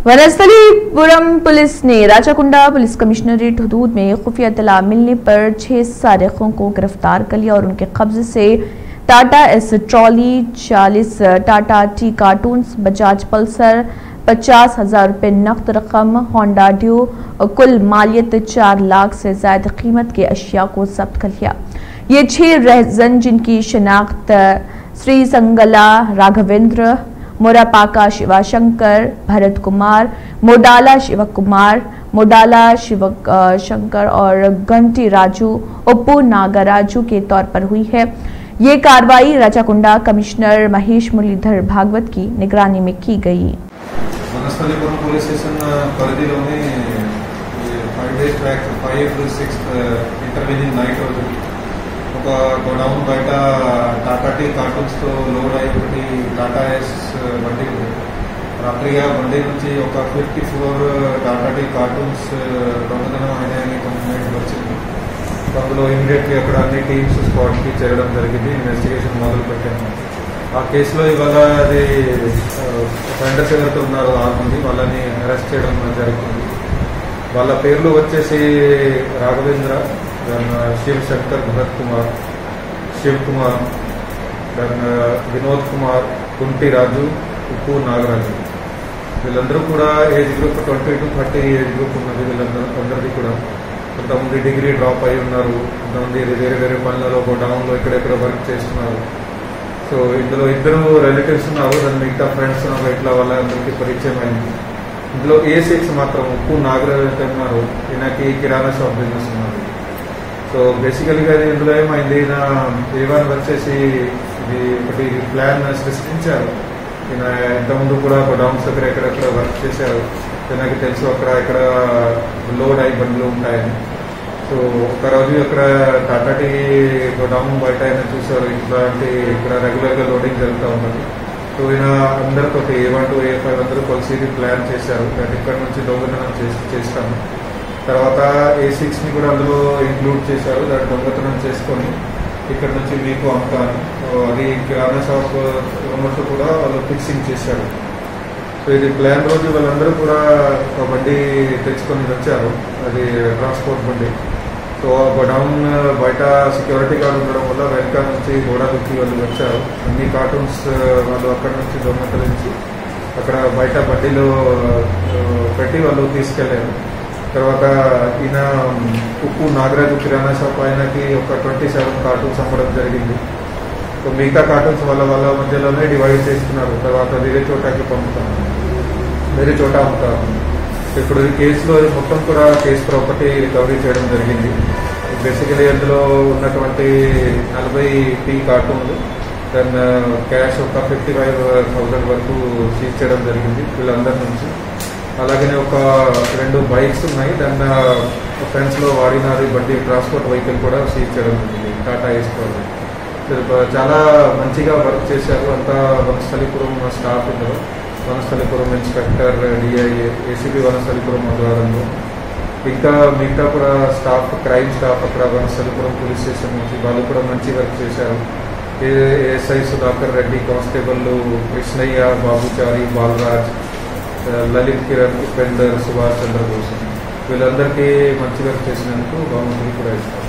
Vanasthalipuram police ने राचाकुंडा police commissionerate हदूद में खुफिया तला मिलने पर छह सारिकों को गिरफ्तार कर लिया और उनके कब्जे से टाटा एस ट्रॉली चालीस Tata tea cartons Bajaj Pulsar पचास हजार रुपये नकद रकम होंडा ड्यू और कुल मालियत चार लाख से ज्यादा कीमत के अशिया को जब्त कर लिया ये छह रहजन जिनकी शिनाख्त श्री संगला राघवेंद्र मोरापाका शिवाशंकर भरत कुमार मोडाला शिव कुमार मोडाला शिव अ, शंकर और घंटी राजू उप्पू नागराजू के तौर पर हुई है ये कार्रवाई राजाकुंडा कमिश्नर महेश मुरलीधर भागवत की निगरानी में की गई వనస్థలిపురం పోలీస్ స్టేషన్ పరిధిలోని five days back five sixth intervening night రోజు ఒక గోడౌన్ బయట టాటా టీ కార్టూన్స్తో లోడ్ అయి ఒకటి టాటా ఎస్ బండి ఉంది. రాత్రిగా బండి నుంచి ఒక fifty four Tata tea cartons దొంగతనం అయినాయని కంప్లైంట్ వచ్చింది సో అందులో ఇమీడియట్లీ అక్కడ అన్ని టీమ్స్ స్పాట్కి చేరడం జరిగింది ఇన్వెస్టిగేషన్ మొదలు పెట్టాము ఆ కేసులో ఇవాళ అది ఫైండర్స్ ఎవరైతే ఉన్నారో ఆరు మంది వాళ్ళని అరెస్ట్ చేయడం జరుగుతుంది వాళ్ళ పేర్లు వచ్చేసి రాఘవేంద్ర దెన్ శివ్ శంకర్ భరత్ కుమార్ శివ్ కుమార్ దెన్ వినోద్ కుమార్ కుంటి రాజు ఉప్పు నాగరాజు వీళ్ళందరూ కూడా age group twenty to thirty age group ఉన్నది వీళ్ళందరూ అందరిది కూడా కొంతమంది డిగ్రీ డ్రాప్ అయి ఉన్నారు కొంతమంది వేరే వేరే పనులలో గోడౌన్లో ఇక్కడెక్కడ వర్క్ చేస్తున్నారు సో ఇందులో ఇద్దరు రిలేటివ్స్ ఉన్నారు దాని మిగతా ఫ్రెండ్స్ ఉన్నారు ఇట్లా వాళ్ళందరికీ పరిచయం అయింది ఇందులో ఏ సిక్స్ మాత్రం ఉప్పు నాగరాజు ఉన్నారు ఈయనకి కిరాణా షాప్ బిజినెస్ ఉన్నారు సో బేసికల్గా ఇది ఇందులో ఏమైంది ఈయన ఏవన్ వచ్చేసి ఇది ఒకటి ప్లాన్ సృష్టించారు ఈయన ఇంతకుముందు కూడా గోడౌన్స్ దగ్గర ఎక్కడెక్కడ వర్క్ చేశారు నాకు తెలుసు అక్కడ ఎక్కడ లోడ్ అయి బండ్లు ఉంటాయని సో ఒక రోజు ఇక్కడ టాటా టీ గోడౌన్ బయట ఆయన చూసారు ఇట్లాంటి ఇక్కడ రెగ్యులర్ గా లోడింగ్ జరుగుతూ ఉంటుంది సో ఈయన అందరితో A one two A five అందరూ కలిసి ఇది ప్లాన్ చేశారు దట్ ఇక్కడ నుంచి దొంగతనం చేసి చేస్తాము తర్వాత ఏ సిక్స్ ని కూడా అందులో ఇంక్లూడ్ చేశారు దాన్ని దొంగతనం చేసుకొని ఇక్కడ నుంచి మీకు అమ్ముతాను సో అది కిరాణా షాప్ ఉన్నట్టు కూడా వాళ్ళు ఫిక్సింగ్ చేశారు సో ఇది ప్లాన్ రోజు వాళ్ళందరూ కూడా ఒక బండి తెచ్చుకొని వచ్చారు అది ట్రాన్స్పోర్ట్ బండి సో ఆ గోడౌన్ బయట సెక్యూరిటీ గార్డ్ ఉండడం వల్ల వెనక నుంచి గోడ దుక్కి వాళ్ళు వచ్చారు అన్ని కార్టూన్స్ వాళ్ళు అక్కడ నుంచి దొంగతరించి అక్కడ బయట బండిలో ఆ, పెట్టి వాళ్ళు తీసుకెళ్లారు తర్వాత ఈయన ఉప్పు నాగరాజు కిరాణా షాప్ ఆయనకి ఒక ట్వంటీ సెవెన్ కార్టూన్స్ అమ్మడం జరిగింది సో మిగతా కార్టూన్స్ వాళ్ళ వాళ్ళ మధ్యలోనే డివైడ్ చేసుకున్నారు తర్వాత వేరే చోటకి పంపుతాను వేరే చోట అమ్ముతారు ఇప్పుడు ఈ కేసులో మొత్తం కూడా కేసు ప్రాపర్టీ రికవరీ చేయడం జరిగింది బేసికలీ అందులో ఉన్నటువంటి నలభై టీ కార్టూన్లు దెన్ క్యాష్ ఒక ఫిఫ్టీ ఫైవ్ థౌసండ్ వరకు సీజ్ చేయడం జరిగింది వీళ్ళందరి నుంచి అలాగనే ఒక రెండు బైక్స్ ఉన్నాయి దెన్ ఫ్రెండ్స్ లో వాడినారు బండి ట్రాన్స్పోర్ట్ వెహికల్ కూడా సీజ్ చేయడం జరిగింది టాటా వేసుకోవాలి చాలా మంచిగా వర్క్ చేశారు అంతా వనస్థలిపురం స్టాఫ్ ఇందులో Vanasthalipuram inspector DI ACB Vanasthalipuram ఆధ్వర్యంలో ఇంకా మిగతా కూడా స్టాఫ్ క్రైమ్ స్టాఫ్ అక్కడ వనస్థలిపురం పోలీస్ స్టేషన్ నుంచి వాళ్ళు కూడా మంచి వర్క్ చేశారు ఏఎస్ఐ సుధాకర్ రెడ్డి కానిస్టేబుల్ కృష్ణయ్య బాబుచారి బాలరాజ్ ఆ, లలిత్ కిరణ్ ఉపేందర్ సుభాష్ చంద్రబోస్ వీళ్ళందరికీ మంచి వర్క్ చేసినందుకు గవర్నమెంట్ కూడా ఇస్తారు